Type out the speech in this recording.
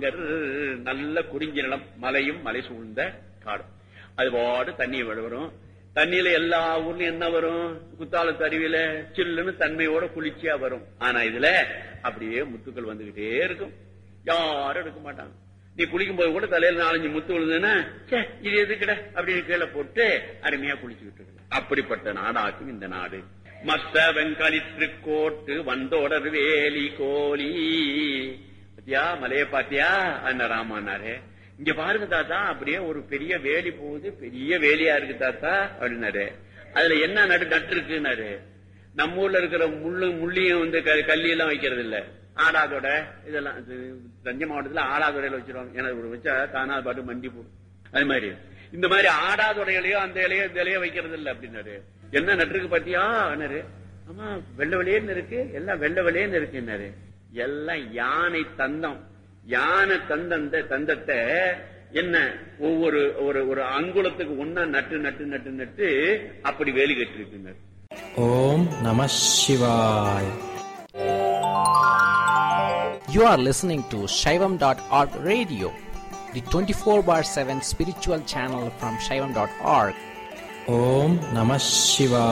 Munger நல்ல குறிஞ்சி நிலம் மலையும் மலை சூழ்ந்த காடும் அது பாடு தண்ணி வரும் தண்ணியில எல்லா ஊர்லயும் என்ன வரும் குத்தாலத்து அருவியில சில்லுன்னு தன்மையோட குளிர்ச்சியா வரும் ஆனா இதுல அப்படியே முத்துக்கள் வந்துகிட்டே இருக்கும் யாரும் எடுக்க மாட்டாங்க நீ குளிக்கும் போது கூட தலையில நாலஞ்சு முத்து விழுதுன்னா ச்சே, இது எதுக்கிட அப்படின்னு கீழே போட்டு அருமையா குளிச்சுக்கிட்டு இருக்கு அப்படிப்பட்ட நாடாக்கும் இந்த நாடு மத்த வெங்கலிற்று கோட்டு வந்தோடர் வேலி கோலி பாத்தியா மலைய பாத்தியா அந்த ராமானாரு இங்க பாருங்க தாத்தா அப்படியே ஒரு பெரிய வேலி போகுது பெரிய வேலியா இருக்கு தாத்தா அப்படின்னாரு அதுல என்ன நடு நட்டு இருக்குன்னாரு நம்ம ஊர்ல இருக்கிற முள்ளு முள்ளியும் வந்து க- கல்லி எல்லாம் வைக்கிறது இல்ல ஆடாதோட இதெல்லாம் இது தஞ்சை மாவட்டத்துல ஆடாதொடையில வச்சிருவாங்க ஏன்னா ஒரு வச்சா தானா பாட்டு மண்டி போடும் அது மாதிரி இந்த மாதிரி ஆடாதோட இலையோ அந்த இலையோ இந்த இலையோ வைக்கிறது இல்ல அப்படின்னாரு என்ன நட்டுருக்கு பாத்தியா அண்ணாரு ஆமா வெள்ளை வெளியேன்னு இருக்கு எல்லாம் வெள்ளை வெளியேன்னு இருக்குன்னாரு எல்லாம் யானை தந்தம் யானை தந்தந்த தந்தத்தை என்ன ஒவ்வொரு ஒரு ஒரு அங்குலத்துக்கு ஒன்னா நட்டு நட்டு நட்டு நட்டு அப்படி வேலி கட்டிருக்குன்னாரு ஓம் நம சிவாய் You are listening to Shaivam.org radio, the 24 bar 7 spiritual channel from Shaivam.org. ஓம் நம சிவாய்